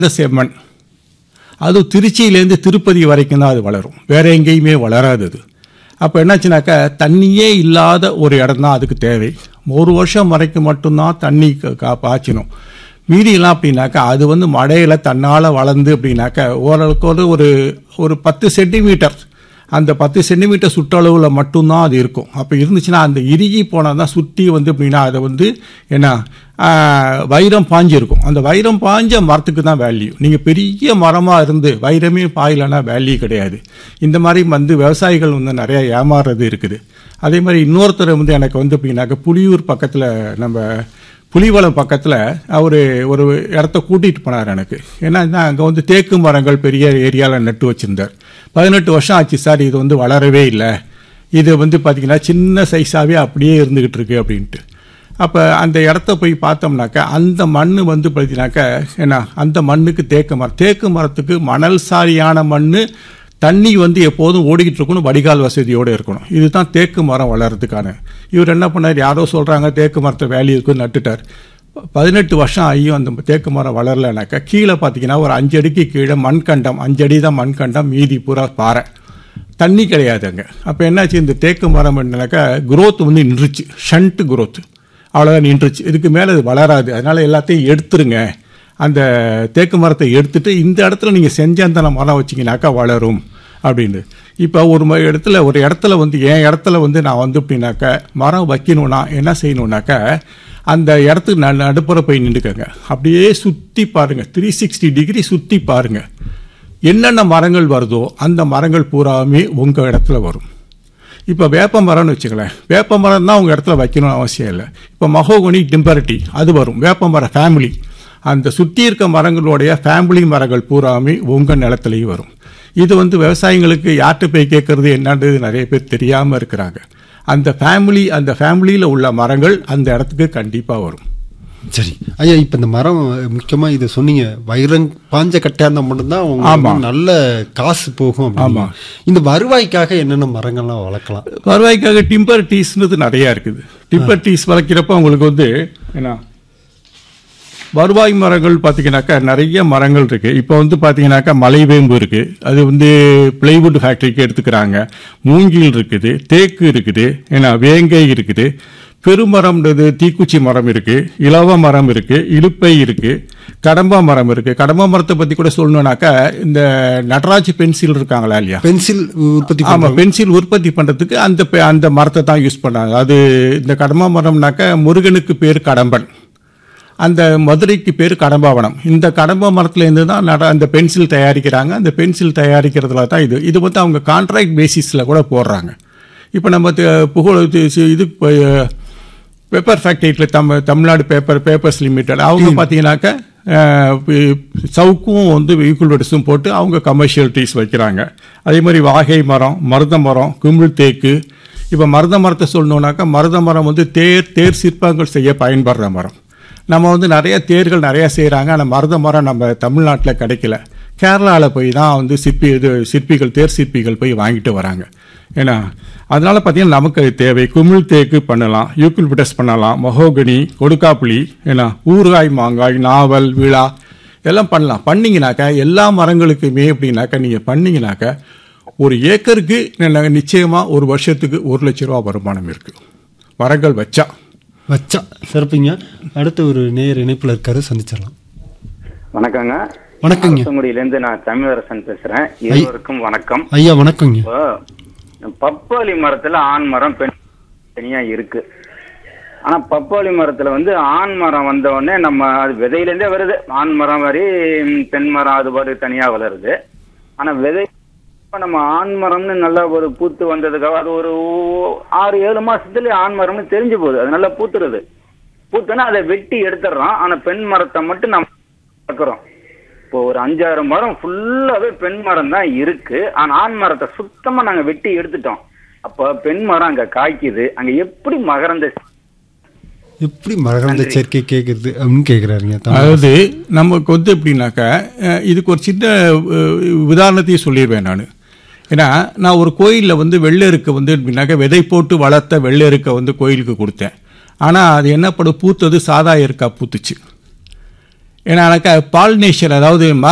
இந்த செம்மண் அது திருச்சியிலேருந்து திருப்பதி வரைக்கும் தான் அது வளரும் வேற எங்கேயுமே வளராது அது அப்போ என்னாச்சுனாக்கா தண்ணியே இல்லாத ஒரு இடம் தான் அதுக்கு தேவை ஒரு வருஷம் வரைக்கும் மட்டும்தான் தண்ணி க- கா- பாய்ச்சணும் மீதியெல்லாம் அப்படின்னாக்கா அது வந்து மழையில் தன்னால் வளர்ந்து அப்படின்னாக்கா ஓரளவுக்கு ஒரு ஒரு ஒரு பத்து சென்டிமீட்டர் அந்த பத்து சென்டிமீட்டர் சுற்றளவில் மட்டும்தான் அது இருக்கும் அப்போ இருந்துச்சுன்னா அந்த இறுகி போனால் தான் சுற்றி வந்து அப்படின்னா அதை வந்து என்ன ஆஹ், வைரம் பாஞ்சிருக்கும் அந்த வைரம் பாஞ்ச மரத்துக்கு தான் வேல்யூ நீங்கள் பெரிய மரமாக இருந்து வைரமே பாயலைன்னா வேல்யூ கிடையாது இந்த மாதிரி வந்து விவசாயிகள் வந்து நிறைய ஏமாறுறது இருக்குது அதே மாதிரி இன்னொருத்தர் வந்து எனக்கு வந்து அப்படின்னாக்க புலியூர் பக்கத்தில் நம்ம புலிவளம் பக்கத்தில் அவர் ஒரு இடத்த கூட்டிகிட்டு போனார் எனக்கு ஏன்னா அங்கே வந்து தேக்கு மரங்கள் பெரிய ஏரியாவில் நட்டு வச்சுருந்தார் பதினெட்டு வருஷம் ஆச்சு சார் இது வந்து வளரவே இல்லை இது வந்து பார்த்திங்கன்னா சின்ன சைஸாகவே அப்படியே இருந்துக்கிட்டு இருக்கு அப்படின்ட்டு அப்போ அந்த இடத்த போய் பார்த்தோம்னாக்கா அந்த மண் வந்து பார்த்தீங்கன்னாக்கா என்ன அந்த மண்ணுக்கு தேக்கு மரம் தேக்கு மரத்துக்கு மணல் சாரியான மண் தண்ணி வந்து எப்போதும் ஓடிக்கிட்டு இருக்கணும் வடிகால் வசதியோடு இருக்கணும் இதுதான் தேக்கு மரம் வளர்றதுக்கான இவர் என்ன பண்ணார் யாரோ சொல்கிறாங்க தேக்கு மரத்தை வேலி இருக்குன்னு நட்டுட்டார் ப- பதினெட்டு வருஷம் ஆகியும் அந்த தேக்கு மரம் வளரலைனாக்கா கீழே பார்த்தீங்கன்னா ஒரு அஞ்சு அடிக்கு கீழே மண்கண்டம் அஞ்சு அடி தான் மண்கண்டம் மீதி பூரா பாறை தண்ணி கிடையாது அங்கே அப்போ என்னாச்சு இந்த தேக்கு மரம் என்னன்னாக்கா growth வந்து நின்றுச்சு ஷண்ட் growth அவ்வளோதான் நின்றுச்சு இதுக்கு மேலே அது வளராது அதனால எல்லாத்தையும் எடுத்துருங்க அந்த தேக்கு மரத்தை எடுத்துட்டு இந்த இடத்துல நீங்கள் செஞ்சந்தன மரம் வச்சிங்கனாக்கா வளரும் அப்படின்னு இப்போ ஒரு ம- இடத்துல ஒரு இடத்துல வந்து என் இடத்துல வந்து நான் வந்து அப்படின்னாக்கா மரம் வைக்கணும்னா என்ன செய்யணும்னாக்கா அந்த இடத்துக்கு ந நடுப்புற போய் நின்றுக்கங்க அப்படியே சுற்றி பாருங்க த்ரீ சிக்ஸ்டி டிகிரி சுற்றி பாருங்க என்னென்ன மரங்கள் வருதோ அந்த மரங்கள் பூராவுமே உங்கள் இடத்துல வரும் இப்போ வேப்ப மரம்னு வச்சுங்களேன் வேப்ப மரம் தான் உங்கள் இடத்துல வைக்கணும்னு அவசியம் இல்லை இப்போ மகோகனி டிம்பரட்டி அது வரும் வேப்ப மர ஃபேமிலி அந்த சுற்றி இருக்க மரங்களுடைய ஃபேமிலி மரங்கள் பூராமே உங்கள் நிலத்துலையும் வரும் இது வந்து விவசாயிங்களுக்கு யார்கிட்ட போய் கேட்கறது என்னன்றது நிறைய பேர் தெரியாமல் இருக்கிறாங்க அந்த ஃபேமிலி அந்த ஃபேமிலியில் உள்ள மரங்கள் அந்த இடத்துக்கு கண்டிப்பாக வரும் சரி ஐயா இப்ப இந்த மரம் முக்கியமா இதை சொன்னீங்க வைரம் பாஞ்ச கட்டையா இருந்தா மட்டும்தான் உங்களுக்கு ஆமா. வந்து நல்ல காசு போகும் அப்படின்னு. ஆமா. இந்த வருவாய்க்காக என்னென்ன மரங்கள்லாம் வளர்க்கலாம் வருவாய்க்காக டிம்பர் டீஸ்ன்றது நிறைய இருக்குது டிம்பர் டீஸ் வளர்க்கிறப்ப உங்களுக்கு வந்து என்ன வருவாய் மரங்கள் பார்த்தீங்கன்னாக்கா நிறைய மரங்கள் இருக்கு இப்போ வந்து பார்த்தீங்கன்னாக்கா மலைவேம்பு இருக்கு அது வந்து பிளைவுட் ஃபேக்டரிக்கு எடுத்துக்கிறாங்க மூங்கில் இருக்குது தேக்கு இருக்குது ஏன்னா வேங்கை இருக்குது பெருமரம்ன்றது தீக்குச்சி மரம் இருக்கு இலவ மரம் இருக்கு இலுப்பை இருக்கு கடம்பா மரம் இருக்கு கடம்பா மரத்தை பத்தி கூட சொல்லணும்னாக்கா இந்த நடராஜ் பென்சில் இருக்காங்களா இல்லையா பென்சில் உற்பத்தி ஆமா பண்றவங்க பென்சில் உற்பத்தி பண்றதுக்கு அந்த பெ- அந்த மரத்தை தான் யூஸ் பண்ணாங்க அது இந்த கடம்பா மரம்னாக்க முருகனுக்கு பேர் கடம்பன் அந்த மதுரைக்கு பேர் கடம்பாவனம் இந்த கடம்பா மரத்துல இருந்து தான் நட அந்த பென்சில் தயாரிக்கிறாங்க அந்த பென்சில் தயாரிக்கிறதுல தான் இது இது வந்து அவங்க கான்ட்ராக்ட் பேசிஸில் கூட போடுறாங்க இப்போ நம்ம த- புகழ் இது இது பேப்பர் ஃபேக்டரியில் தம் தமிழ்நாடு பேப்பர் பேப்பர்ஸ் லிமிடெட் அவங்க பார்த்தீங்கன்னாக்கா அஹ், பி- சவுக்கும் வந்து ஈக்குவல்வெட்ஸும் போட்டு அவங்க கமர்ஷியல் ட்ரீஸ் வைக்கிறாங்க அதே மாதிரி வாகை மரம் மருத மரம் குமிழ் தேக்கு இப்போ மருத மரத்தை சொல்லணுன்னாக்கா மருத மரம் வந்து தேர் தேர் சிற்பங்கள் செய்ய பயன்படுற மரம் நம்ம வந்து நிறைய தேர்கள் நிறைய செய்கிறாங்க ஆனால் மருத மரம் நம்ம தமிழ்நாட்டில் கிடைக்கல கேரளாவில் போய் தான் வந்து சிற்பி இது சிற்பிகள் தேர் சிற்பிகள் போய் வாங்கிட்டு வராங்க ஏன்னா அதனால பார்த்தீங்கன்னா நமக்கு அது தேவை குமிழ் தேக்கு பண்ணலாம் யூக்கிள்பிட்டஸ் பண்ணலாம் மொஹோகனி கொடுக்காப்புளி ஏன்னா ஊறுகாய் மாங்காய் நாவல் விழா எல்லாம் பண்ணலாம் பண்ணீங்கனாக்கா எல்லா மரங்களுக்குமே அப்படின்னாக்கா நீங்கள் பண்ணீங்கனாக்கா ஒரு ஏக்கருக்கு ந- நிச்சயமா ஒரு வருஷத்துக்கு ஒரு லட்ச ரூபா வருமானம் இருக்கு மரங்கள் வச்சா வச்சா சிறப்புங்க அடுத்து ஒரு நேர் இணைப்புல இருக்காரு சந்திச்சிடலாம் வணக்கங்க வணக்கங்க. அரசங்குடியிலேருந்து நான் தமிழரசன் பேசுறேன் இருவருக்கும் வணக்கம் ஐயா வணக்கங்க இப்போ பப்பாளி மரத்துல ஆண் மரம் பெண் தனியா இருக்கு ஆனா பப்பாளி மரத்துல வந்து ஆண் மரம் வந்த உடனே நம்ம அது விதையிலேருந்தே வருது ஆண் மரம் வரி ம், பெண் மரம் அது பாட்டு தனியா வளருது ஆனா விதை இப்ப நம்ம ஆண் மரம்னு நல்லா ஒரு பூத்து வந்ததுக்காக அது ஒரு ஓ- ஆறு ஏழு மாசத்துல ஆண் மரம்னு தெரிஞ்சு போகுது அது நல்லா பூத்துறது பூத்துனா அதை வெட்டி எடுத்துடுறோம் ஆனா பெண் மரத்தை மட்டும் நம்ம வளர்க்குறோம் இப்போ ஒரு அஞ்சாறு மரம் ஃபுல்லாவே பெண் மரம் தான் இருக்கு ஆனா ஆண் மரத்தை சுத்தமா நாங்க வெட்டி எடுத்துட்டோம் அப்ப பெண் மரம் அங்க காய்க்குது அங்க எப்படி மகரந்த எப்படி மரகந்த சேர்க்கை கேட்கறது அப்படின்னு கேட்குறாருங்க அதாவது நமக்கு வந்து எப்படின்னாக்கா அஹ், இதுக்கு ஒரு சின்ன அஹ், உதாரணத்தையும் சொல்லிடுவேன் நான் ஏன்னா நான் ஒரு கோயிலில் வந்து வெள்ளெருக்கை வந்து எப்படின்னாக்கா விதை போட்டு வளர்த்த வெள்ளெருக்கை வந்து கோயிலுக்கு கொடுத்தேன் ஆனால் அது என்ன படும் பூத்தது சாதா எருக்கா பூத்துச்சு ஏன்னாக்கா பாலினேஷன் அதாவது